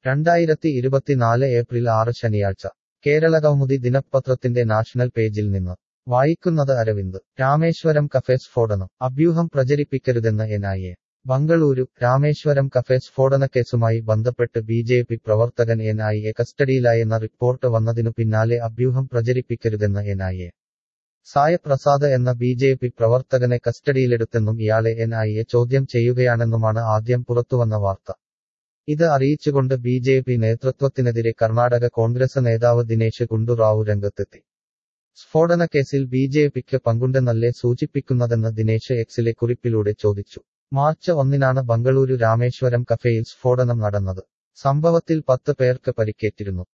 രണ്ടായിരത്തി ഇരുപത്തിനാല് ഏപ്രിൽ ആറ് ശനിയാഴ്ച കേരളകൗമുദി ദിനപത്രത്തിന്റെ നാഷണൽ പേജിൽ നിന്ന് വായിക്കുന്നത് അരവിന്ദ് രാമേശ്വരം കഫേ സ്ഫോടനം അഭ്യൂഹം പ്രചരിപ്പിക്കരുതെന്ന് N I A Bengaluru Rameshwaram cafe സ്ഫോടനക്കേസുമായി ബന്ധപ്പെട്ട് ബി ജെ പി പ്രവർത്തകൻ എൻ ഐ എ കസ്റ്റഡിയിലായെന്ന റിപ്പോർട്ട് വന്നതിനു പിന്നാലെ അഭ്യൂഹം പ്രചരിപ്പിക്കരുതെന്ന് N I A Sai Prasad എന്ന ബി ജെ പി പ്രവർത്തകനെ കസ്റ്റഡിയിലെടുത്തെന്നും ഇയാളെ എൻ ഐ എ ചോദ്യം ചെയ്യുകയാണെന്നുമാണ് ആദ്യം പുറത്തുവന്ന വാർത്ത ഇത് അറിയിച്ചുകൊണ്ട് ബി ജെ പി നേതൃത്വത്തിനെതിരെ കർണാടക കോൺഗ്രസ് നേതാവ് ദിനേശ് ഗുണ്ടുറാവു രംഗത്തെത്തി സ്ഫോടനക്കേസിൽ ബി ജെ പിക്ക് പങ്കുണ്ടെന്നല്ലേ സൂചിപ്പിക്കുന്നതെന്ന് ദിനേശ് എക്സിലെ കുറിപ്പിലൂടെ ചോദിച്ചു മാർച്ച് ഒന്നിനാണ് ബംഗളൂരു രാമേശ്വരം കഫേയിൽ സ്ഫോടനം നടന്നത് സംഭവത്തിൽ പത്ത് പേർക്ക് പരിക്കേറ്റിരുന്നു